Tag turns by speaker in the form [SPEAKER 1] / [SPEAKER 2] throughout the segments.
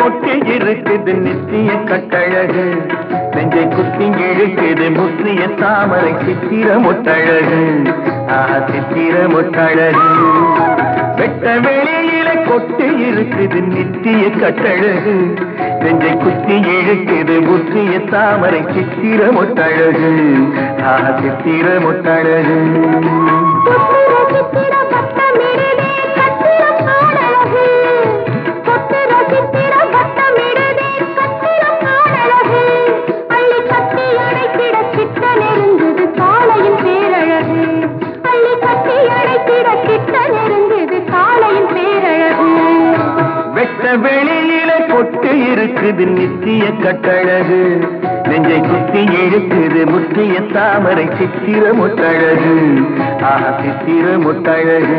[SPEAKER 1] கொட்டி இருக்குது நித்திய கட்டழகு நெஞ்சை குத்தி இழுக்குது முற்றிய தாமரை சித்திர முட்டழகு ஆஹா சித்திர முட்டழகு வெட்ட வெளியில கொட்டி இருக்குது நித்திய கட்டழகு நெஞ்சை குத்தி இழுக்குது முற்றிய தாமரை சித்திர முட்டழகு ஆஹா சித்திர முட்டழகு
[SPEAKER 2] சித்திர சித்திர பட்டமிடுதே கட்டிடம் காணழகு சொத்திர சித்திர பட்டமிடுதே கட்டிடம் காணழகு அள்ளி கட்டி அழைத்திட சிட்ட நெருங்குது காளையின் பேரழகு அள்ளி கட்டி அழைத்திட சிட்ட நெருங்குது காளையின் பேரழகு
[SPEAKER 1] வெட்ட வெளியில கொட்டு இருக்குது நித்திய கட்டழகு நெஞ்சை குத்தி இழுக்குது முற்றிய தாமரை சித்திர முட்டழகு ஆஹா சித்திர முட்டழகு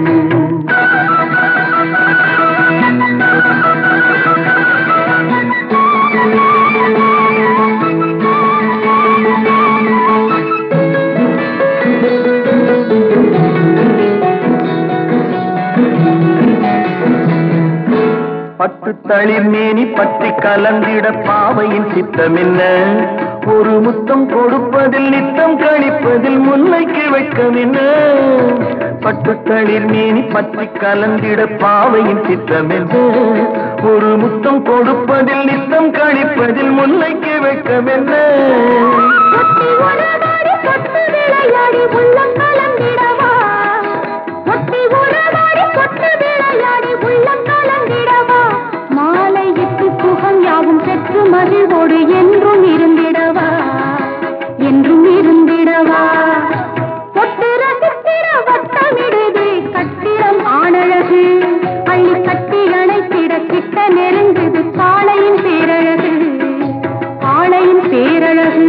[SPEAKER 1] பட்டு தளிர் மேனி பற்றி கலந்திட பாவையின் சித்தம் என்ன ஒரு முத்தம் கொடுப்பதில் நித்தம் கழிப்பதில் முல்லைக்கு வெட்கம் என்ன பட்டு தளிர் மேனி பற்றி கலந்திட பாவையின் சித்தம் என்ன ஒரு முத்தம் கொடுப்பதில் நித்தம் கழிப்பதில் முல்லைக்கு வெட்கம் என்ன
[SPEAKER 2] ஒட்டி உறவாடி சொத்து விளையாடி உள்ளம் கலந்திடவா ஒட்டி உறவாடி சொத்து விளையாடி உள்ளம் கலந்திடவா மாலை இட்டு சுகம் யாவும் பெற்று மகிழ்வோடு என்றும் இருந்திடவா என்றும் இருந்திடவா ஒட்டு ரசித்திர வட்டமிடுது கட்டிடம் ஆணழகு அள்ளி கட்டி அணைத்திட கிட்ட நெருங்குது காளையின் பேரழகு காளையின் பேரழகு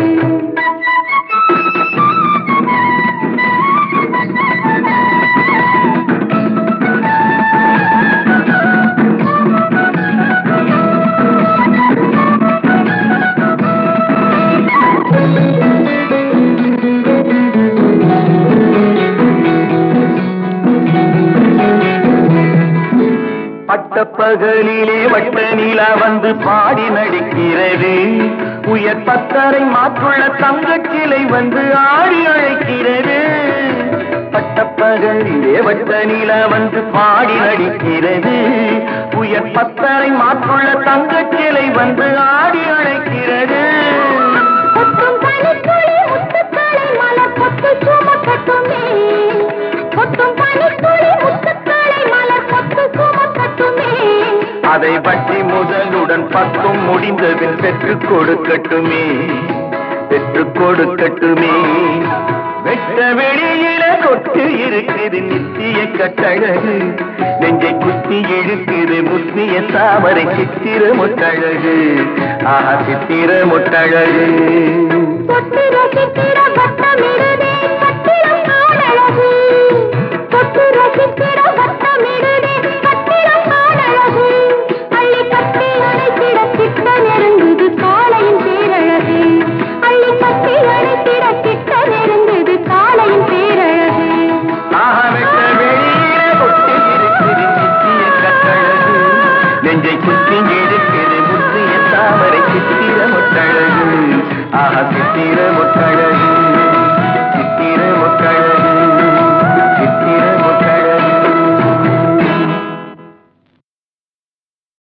[SPEAKER 1] பட்டப்பகலிலே வட்ட நிலா வந்து பாடி நடிக்கிறது உயர் பத்தரை மாற்றுள்ள தங்கச் சிலை வந்து ஆடி அழைக்கிறது பட்டப்பகலிலே வட்ட நிலா வந்து பாடி நடிக்கிறது உயர் பத்தரை மாற்றுள்ள தங்கச் சிலை வந்து ஆடி அழைக்கிறது
[SPEAKER 2] கொட்டும் பனித்துளி முத்துக்களை மலர் கொத்து சுமக்கட்டுமே கொட்டும் பனித்துளி முத்துக்களை மலர் கொத்து சுமக்கட்டுமே
[SPEAKER 1] அதை பற்றி முதலுடன் பத்தும் முடிந்ததில் பெற்றுக் கொடுக்கட்டுமே பெற்றுக் கொடுக்கட்டுமே வெட்ட வெளியில கொட்டு இருக்குது நித்திய கட்டழகு நெஞ்சை குத்தி இழுக்குது முத்திய தாமரை சித்திர முட்டழகு ஆஹா சித்திர முட்டழகு
[SPEAKER 2] தொட்டிர சித்திர வட்டமிடுதே கட்டிடம் காணழகு தொட்டிர சித்திர வட்டமிடுதே கட்டிடம் காணழகு அள்ளி கட்டி அணைத்திட கிட்ட நெருங்குது காளையின் பேரழகு அள்ளி கட்டி அணைத்திட கிட்ட நெருங்குது காளையின் பேரழகு
[SPEAKER 1] ஆஹா வெட்ட வெளியில கொட்டு இருக்குது நித்திய கட்டழகு நெஞ்சை குத்தி இழுக்குது முத்திய தாமரை சித்திர முட்டழகு ஆஹா சித்திர முட்டழகு